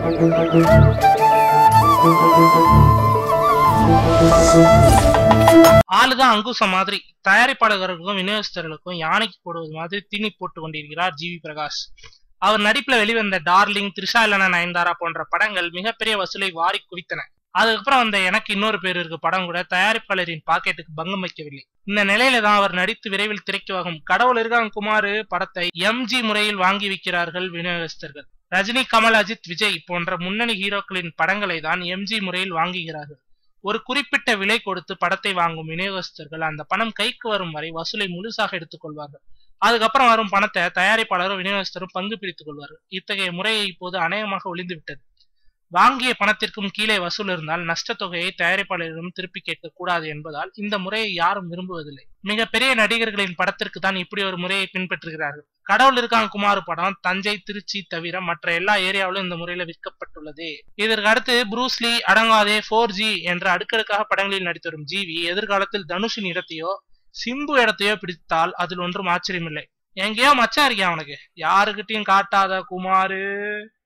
ஆளுதான் அங்குசம் மாதிரி தயாரிப்பாளர்களுக்கும் விநியோகஸ்தர்களுக்கும் யானைக்கு போடுவது மாதிரி தீனி போட்டு கொண்டிருக்கிறார் ஜிவி பிரகாஷ் அவர் நடிப்புல வெளிவந்த டார்லிங் த்ரிஷா இல்லனா நயன்தாரா போன்ற படங்கள் மிகப்பெரிய வசூலை வாரி குவித்தன அதுக்கப்புறம் வந்த எனக்கு இன்னொரு பேர் இருக்கு படம் கூட தயாரிப்பாளரின் பாக்கெட்டுக்கு பங்கம் வைக்கவில்லை இந்த நிலையில தான் அவர் நடித்து விரைவில் திரைக்கு வாங்கும் கடவுள் இருக்கான் குமார் படத்தை எம்ஜி முறையில் வாங்கி விற்கிறார்கள் விநியோகஸ்தர்கள் ரஜினி கமல் அஜித் விஜய் போன்ற முன்னணி ஹீரோக்களின் படங்களை தான் எம்ஜி முறையில் வாங்குகிறார்கள் ஒரு குறிப்பிட்ட விலை கொடுத்து படத்தை வாங்கும் விநியோகஸ்தர்கள் அந்த பணம் கைக்கு வரும் வரை வசூலை முழுசாக எடுத்துக்கொள்வார்கள் அதுக்கப்புறம் வரும் பணத்தை தயாரிப்பாளரும் விநியோகஸ்தரும் பங்கு பிரித்துக் கொள்வார்கள் இத்தகைய முறையை இப்போது அநேகமாக ஒளிந்து விட்டது வாங்கிய பணத்திற்கும் கீழே வசூல் இருந்தால் நஷ்ட தொகையை தயாரிப்பாளரிடம் திருப்பி கேட்க கூடாது என்பதால் இந்த முறையை யாரும் விரும்புவதில்லை மிகப்பெரிய நடிகர்களின் படத்திற்கு தான் இப்படி ஒரு முறையை பின்பற்றுகிறார்கள் கடவுள் இருக்கான் குமார் படம் தஞ்சை திருச்சி தவிர மற்ற எல்லா ஏரியாவிலும் இந்த முறையில விற்கப்பட்டுள்ளது இதற்கு அடுத்து ப்ரூஸ்லி அடங்காதே ஃபோர் ஜி என்ற அடுக்கடுக்காக படங்களில் நடித்து வரும் ஜிவி எதிர்காலத்தில் தனுஷின் இடத்தையோ சிம்பு இடத்தையோ பிடித்தால் அதில் ஒன்றும் ஆச்சரியமில்லை எங்கேயோ மச்சான் இருக்கியா அவனுக்கு யாருக்கிட்டையும் காட்டாத குமாரு